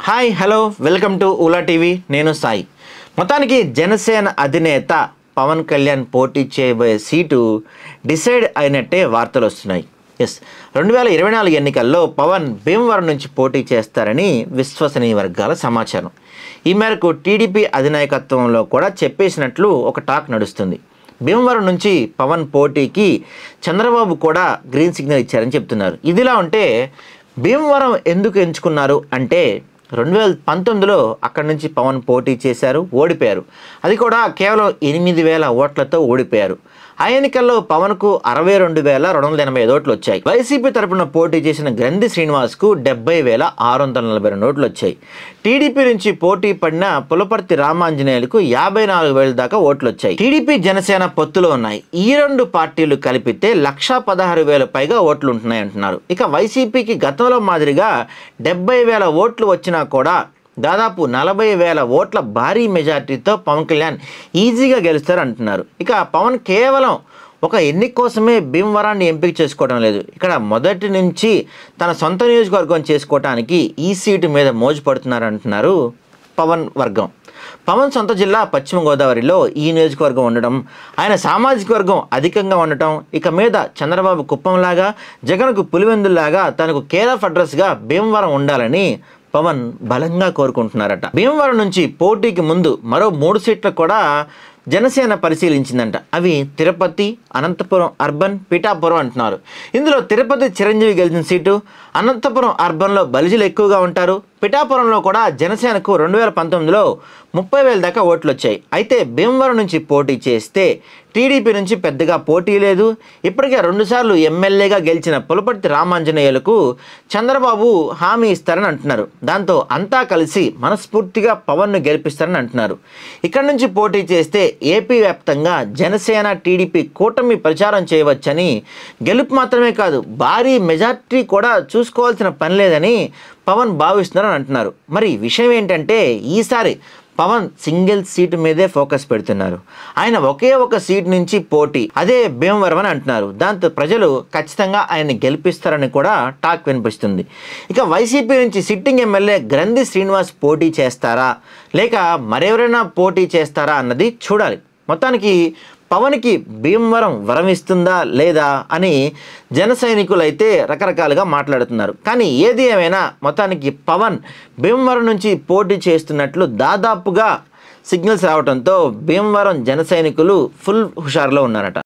hi hello welcome to Oola TV నేను సాయి మొత్తానికి జనసేన అధినేత పవన్ కళ్యాణ్ పోటీ చేయబోయే సీటు డిసైడ్ అయినట్టే వార్తలు వస్తున్నాయి ఎస్ రెండు వేల ఇరవై నాలుగు ఎన్నికల్లో పవన్ భీమవరం నుంచి పోటీ చేస్తారని విశ్వసనీయ వర్గాల సమాచారం ఈ మేరకు టీడీపీ అధినాయకత్వంలో కూడా చెప్పేసినట్లు ఒక టాక్ నడుస్తుంది భీమవరం నుంచి పవన్ పోటీకి చంద్రబాబు కూడా గ్రీన్ సిగ్నల్ ఇచ్చారని చెప్తున్నారు ఇదిలా ఉంటే భీమవరం ఎందుకు ఎంచుకున్నారు అంటే రెండు వేల పంతొమ్మిదిలో అక్కడి నుంచి పవన్ పోటీ చేశారు ఓడిపోయారు అది కూడా కేవలం ఎనిమిది వేల ఓట్లతో ఓడిపోయారు ఆ ఎన్నికల్లో పవన్కు అరవై రెండు వేల రెండు వందల ఎనభై ఐదు ఓట్లు వచ్చాయి వైసీపీ తరపున పోటీ చేసిన గ్రంథి శ్రీనివాస్కు డెబ్బై వేల ఆరు వందల నలభై రెండు ఓట్లు వచ్చాయి టీడీపీ నుంచి పోటీ పడిన పులపర్తి రామాంజనేయులకు యాభై నాలుగు వేల దాకా ఓట్లు వచ్చాయి టీడీపీ జనసేన పొత్తులో ఉన్నాయి ఈ రెండు పార్టీలు కలిపితే లక్షా పదహారు వేల పైగా ఓట్లు ఉంటున్నాయి అంటున్నారు ఇక వైసీపీకి గతంలో మాదిరిగా డెబ్బై వేల ఓట్లు వచ్చినా కూడా దాదాపు నలభై వేల ఓట్ల భారీ మెజార్టీతో పవన్ కళ్యాణ్ ఈజీగా గెలుస్తారు అంటున్నారు ఇక పవన్ కేవలం ఒక ఎన్నిక కోసమే భీమవరాన్ని ఎంపిక చేసుకోవడం లేదు ఇక్కడ మొదటి నుంచి తన సొంత నియోజకవర్గం చేసుకోవటానికి ఈ సీటు మీద మోజు పడుతున్నారు అంటున్నారు పవన్ వర్గం పవన్ సొంత జిల్లా పశ్చిమ గోదావరిలో ఈ నియోజకవర్గం ఉండడం ఆయన సామాజిక వర్గం అధికంగా ఉండటం ఇక మీద చంద్రబాబు కుప్పంలాగా జగన్కు పులివెందుల్లాగా తనకు కేర్ ఆఫ్ అడ్రస్గా భీమవరం ఉండాలని పవన్ బలంగా కోరుకుంటున్నారట భీమవరం నుంచి పోటీకి ముందు మరో మూడు సీట్లు కూడా జనసేన పరిశీలించిందంట అవి తిరుపతి అనంతపురం అర్బన్ పిఠాపురం అంటున్నారు ఇందులో తిరుపతి చిరంజీవి గెలిచిన సీటు అనంతపురం అర్బన్లో బలిజులు ఎక్కువగా ఉంటారు పిఠాపురంలో కూడా జనసేనకు రెండు వేల పంతొమ్మిదిలో ముప్పై వేల దాకా ఓట్లు వచ్చాయి అయితే భీమవరం నుంచి పోటీ చేస్తే టీడీపీ నుంచి పెద్దగా పోటీ లేదు ఇప్పటికే రెండుసార్లు ఎమ్మెల్యేగా గెలిచిన పులపర్తి రామాంజనేయులకు చంద్రబాబు హామీ ఇస్తారని అంటున్నారు దాంతో అంతా కలిసి మనస్ఫూర్తిగా పవన్ను గెలిపిస్తారని అంటున్నారు ఇక్కడ నుంచి పోటీ చేస్తే ఏపీ వ్యాప్తంగా జనసేన టీడీపీ కూటమి ప్రచారం చేయవచ్చని గెలుపు మాత్రమే కాదు భారీ మెజార్టీ కూడా చూసుకోవాల్సిన పని లేదని పవన్ భావిస్తున్నారని అంటున్నారు మరి విషయం ఏంటంటే ఈసారి పవన్ సింగిల్ సీటు మీదే ఫోకస్ పెడుతున్నారు ఆయన ఒకే ఒక సీట్ నుంచి పోటీ అదే భీమవరం అని అంటున్నారు దాంతో ప్రజలు ఖచ్చితంగా ఆయన్ని గెలిపిస్తారని కూడా టాక్ వినిపిస్తుంది ఇక వైసీపీ నుంచి సిట్టింగ్ ఎమ్మెల్యే గ్రంథి శ్రీనివాస్ పోటీ చేస్తారా లేక మరెవరైనా పోటీ చేస్తారా అన్నది చూడాలి మొత్తానికి పవన్కి భీమవరం వరం ఇస్తుందా లేదా అని జన సైనికులు అయితే రకరకాలుగా మాట్లాడుతున్నారు కానీ ఏది ఏమైనా మొత్తానికి పవన్ భీమవరం నుంచి పోటీ చేస్తున్నట్లు దాదాపుగా సిగ్నల్స్ రావడంతో భీమవరం జన సైనికులు ఫుల్ హుషారులో ఉన్నారట